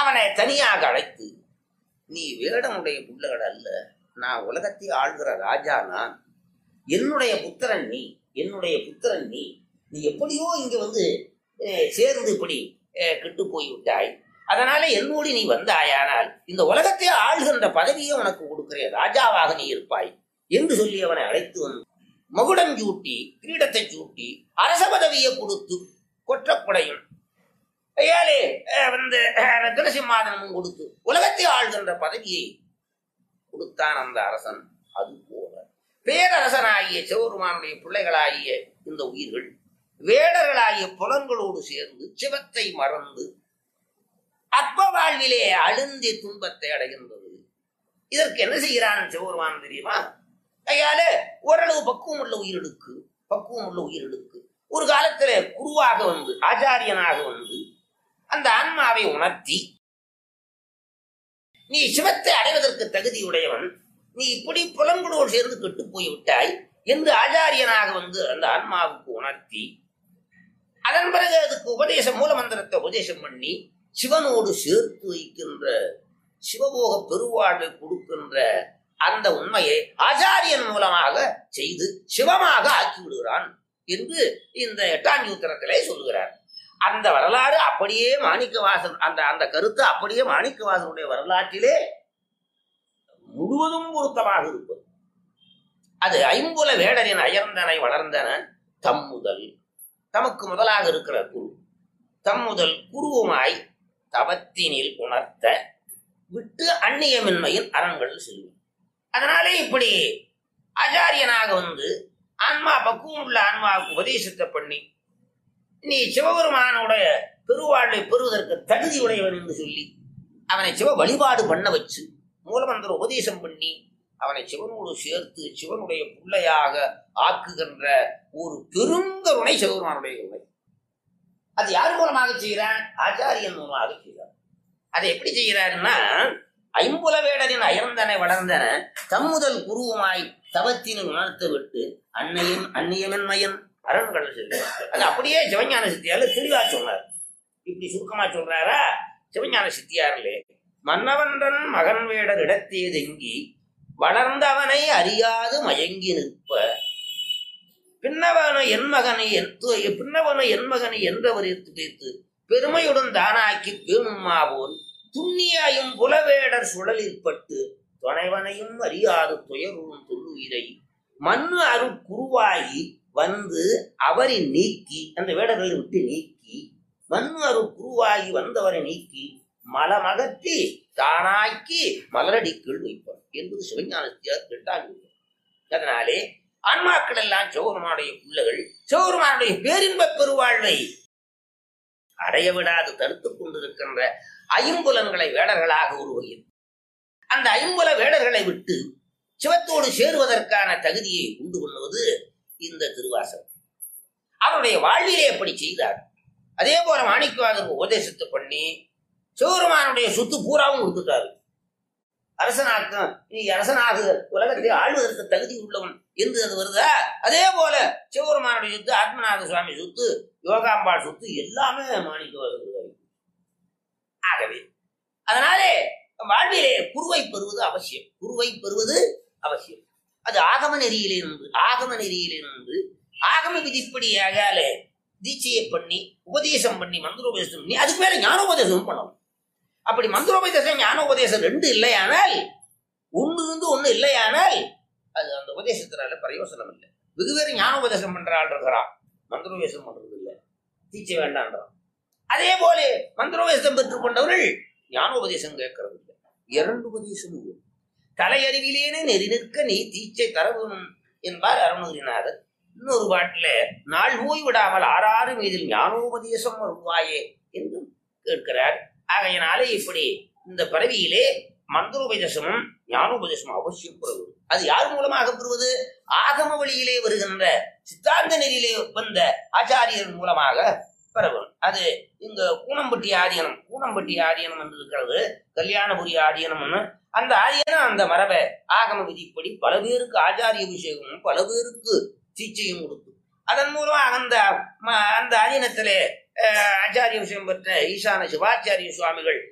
அவனை தனியாக அழைத்து நீ வேடனுடைய பிள்ளைகள் அல்ல நான் உலகத்தை ஆள்கிற ராஜா நான் என்னுடைய புத்திரன் நீ என்னுடைய புத்திரன் நீ நீ எப்படியோ இங்க வந்து அஹ், சேர்ந்து இப்படி அஹ், கெட்டு போய் விட்டாய் அதனால என்னோடு நீ வந்தாயானால் இந்த உலகத்தை ஆள்கின்ற பதவியை உனக்கு கொடுக்கிறேன் ராஜாவாக நீ இருப்பாய் என்று சொல்லி அவனை அழைத்து வந்து மகுடம் சூட்டி கிரீடத்தை சூட்டி அரச பதவியை கொடுத்து கொற்றப்படையும் ஐயாலே அஹ், வந்து அஹ், துளசிம்மாதனமும் கொடுத்து உலகத்தை ஆள்கின்ற பதவியை கொடுத்தான் அந்த அரசன் அது போல பேரரசனாகிய சிவபெருமானுடைய பிள்ளைகளாகிய இந்த உயிர்கள் வேடர்களாகிய புலன்களோடு சேர்ந்து சிவத்தை மறந்து அற்ப வாழ்விலே அழுந்தி துன்பத்தை அடைகின்றது இதற்கு என்ன செய்கிறான் சிவபெருமான் தெரியுமா கையால ஓரளவு பக்குவம் உள்ள உயிரிழுக்கு பக்குவம் உள்ள உயிரிழுக்கு ஒரு காலத்துல குருவாக வந்து ஆச்சாரியனாக வந்து அந்த ஆன்மாவை உணர்த்தி நீ சிவத்தை அடைவதற்கு தகுதியுடையவன் நீ இப்படி புலன்களோடு சேர்ந்து கெட்டு போய் விட்டாய் என்று ஆச்சாரியனாக வந்து அந்த ஆன்மாவுக்கு உணர்த்தி அதன் பிறகு அதுக்கு உபதேசம் மூலமந்திரத்தை உபதேசம் பண்ணி சிவனோடு சேர்த்து வைக்கின்ற சிவபோக பெருவாழ்வை கொடுக்கின்ற அந்த உண்மையை ஆச்சாரியன் மூலமாக செய்து சிவமாக ஆக்கி விடுகிறான் என்று இந்த எட்டாம் சூத்திரத்திலே சொல்லுகிறார் அந்த வரலாறு அப்படியே மாணிக்கவாசன் அந்த அந்த கருத்து அப்படியே மாணிக்கவாசனுடைய வரலாற்றிலே முழுவதும் பொருத்தமாக இருப்பது அது ஐம்புல வேடரின் அயர்ந்தனை வளர்ந்தன தம் முதல் தமக்கு முதலாக இருக்கிற குரு தம் முதல் குருவுமாய் தவத்தினில் உணர்த்த விட்டு அந்நியமின்மையின் அரண்கள் செல்லும் அதனாலே இப்படி ஆச்சாரியனாக வந்து ஆன்மா பக்குவம் உள்ள ஆன்மாவுக்கு உபதேசத்தை பண்ணி நீ சிவபெருமானுடைய பெருவாழ்வை பெறுவதற்கு தகுதி உடையவன் என்று சொல்லி அவனை சிவ வழிபாடு பண்ண வச்சு மூலமந்திர உபதேசம் பண்ணி அவனை சிவனோடு சேர்த்து சிவனுடைய பிள்ளையாக ஆக்குகின்ற ஒரு பெருங்கருணை சிவபெருமானுடைய கருணை அது யார் மூலமாக செய்கிறான் ஆச்சாரியன் மூலமாக செய்கிறான் அதை எப்படி செய்கிறாருன்னா ஐம்புல வேடரின் அயர்ந்தனை வளர்ந்தன தம்முதல் குருவுமாய் தவத்தினை உணர்த்து விட்டு அன்னையும் அந்நியமென்மையன் அரண்கள் செல்வார் அது அப்படியே சிவஞான சித்தியால தெளிவா சொன்னார் இப்படி சுருக்கமா சொல்றாரா சிவஞான சித்தியாரிலே மன்னவன்றன் மகன் வேடர் இடத்தே தெங்கி வளர்ந்தவனை அறியாது மயங்கி நிற்ப பின்னவன என் மகனை எத்து பின்னவன என் மகனை என்றவர் வைத்து பெருமையுடன் தானாக்கி பேணுமா போல் துண்ணியாயும் புலவேடர் சுழலில் பட்டு துணைவனையும் அறியாது துயருறும் தொல்லுயிரை மண்ணு அருள் குருவாகி வந்து அவரை நீக்கி அந்த வேடர்களை விட்டு நீக்கி மண்ணு அருள் குருவாகி வந்தவரை நீக்கி மலமகற்றி தானாக்கி மலரடிக்குள் வைப்பார் என்பது சிவஞானத்தியார் கேட்டாங்க அதனாலே ஆன்மாக்கள் எல்லாம் சிவபெருமானுடைய பிள்ளைகள் சிவபெருமானுடைய பேரின்ப பெருவாழ்வை அடைய விடாது தடுத்துக் கொண்டிருக்கின்ற ஐம்புலன்களை வேடர்களாக உருவகின் அந்த ஐம்புல வேடர்களை விட்டு சிவத்தோடு சேருவதற்கான தகுதியை உண்டு பண்ணுவது இந்த திருவாசகம் அவருடைய வாழ்விலே எப்படி செய்தார் அதே போல மாணிக்கவாதருக்கு உபதேசத்தை பண்ணி சிவபெருமானுடைய சொத்து பூராவும் கொடுத்துட்டாரு அரசனாக்கம் நீ அரசனாக உலகத்தை ஆளுவதற்கு தகுதி உள்ளவன் என்று அது வருதா அதே போல சிவபெருமானுடைய சொத்து ஆத்மநாத சுவாமி சொத்து யோகாம்பாள் சொத்து எல்லாமே மாணிக்கவாதர் ஆகவே அதனாலே வாழ்விலே குருவை பெறுவது அவசியம் குருவை பெறுவது அவசியம் அது ஆகம நெறியிலிருந்து ஆகம நெறியிலிருந்து ஆகம விதிப்படியாக தீட்சையை பண்ணி உபதேசம் பண்ணி மந்திரோபதேசம் பண்ணி அதுக்கு மேல ஞானோபதேசம் பண்ணணும் அப்படி மந்திரோபதேசம் ஞானோபதேசம் ரெண்டு இல்லையானால் ஒன்று இருந்து ஒண்ணு இல்லையானால் அது அந்த உபதேசத்தினால பிரயோசனம் இல்லை வெகு பேர் ஞானோபதேசம் பண்ற ஆள் இருக்கிறான் மந்திரோபதேசம் பண்றது இல்லை தீட்சை வேண்டான்றான் அதே போல மந்திரோபதேசம் பெற்றுக் கொண்டவர்கள் ஞானோபதேசம் கேட்கறது இல்லை இரண்டு உபதேசம் உண்டு. தலையறிவிலேனே நெறி நிற்க நீ தீச்சை தர வேணும் என்பார் அருணகிரிநாதர் இன்னொரு பாட்டுல நாள் போய் விடாமல் ஆறாறு மீதில் ஞானோபதேசம் வருவாயே என்றும் கேட்கிறார் ஆகையினாலே இப்படி இந்த பறவையிலே மந்திரோபதேசமும் ஞானோபதேசமும் அவசியம் பெறுவது அது யார் மூலமாக பெறுவது ஆகம வழியிலே வருகின்ற சித்தாந்த நெறியிலே வந்த ஆச்சாரியர் மூலமாக பெறவும் அது இங்க கூனம்பட்டி ஆதீனம் கூனம்பட்டி ஆதீனம் என்று இருக்கிறது கல்யாணபுரி ஆதீனம்னு அந்த ஆதீனம் அந்த மரபை ஆகம விதிப்படி பல பேருக்கு ஆச்சாரிய அபிஷேகமும் பல பேருக்கு தீட்சையும் கொடுத்து அதன் மூலமாக அந்த ம- அந்த ஆதீனத்திலே அஹ், ஆச்சாரிய விஷயம் பெற்ற ஈசான சிவாச்சாரிய சுவாமிகள்